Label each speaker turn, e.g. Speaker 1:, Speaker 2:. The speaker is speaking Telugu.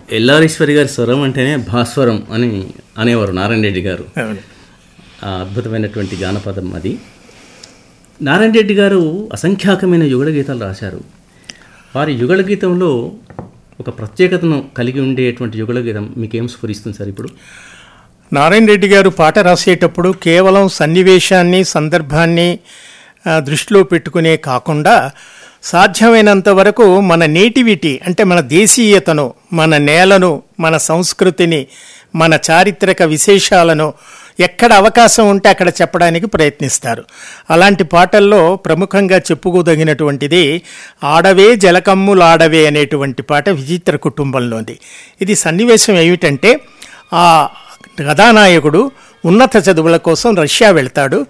Speaker 1: ఎల్లారీశ్వరి గారి స్వరం అంటేనే భాస్వరం అని అనేవారు నారాయణ రెడ్డి గారు
Speaker 2: అవును
Speaker 1: ఆ అద్భుతమైనటువంటి జానపదం అది నారాయణ రెడ్డి గారు అసంఖ్యాకమైన యుగళ గీతాలు రాశారు వారి యుగళ గీతంలో ఒక ప్రత్యేకతను కలిగి ఉండేటువంటి యుగళ గీతం మీకేం స్ఫురిస్తుంది సార్ ఇప్పుడు
Speaker 2: నారాయణ రెడ్డి గారు పాట రాసేటప్పుడు కేవలం సన్నివేశాన్ని సందర్భాన్ని ఆ, దృష్టిలో పెట్టుకునే కాకుండా సాధ్యమైనంత వరకు మన నేటివిటీ అంటే మన దేశీయతను మన నేలను మన సంస్కృతిని మన చారిత్రక విశేషాలను ఎక్కడ అవకాశం ఉంటే అక్కడ చెప్పడానికి ప్రయత్నిస్తారు అలాంటి పాటల్లో ప్రముఖంగా చెప్పుకోదగినటువంటిది ఆడవే జలకమ్ములాడవే అనేటువంటి పాట విచిత్ర కుటుంబంలోది ఇది సన్నివేశం ఏమిటంటే ఆ కథానాయకుడు ఉన్నత చదువుల కోసం రష్యా వెళ్తాడు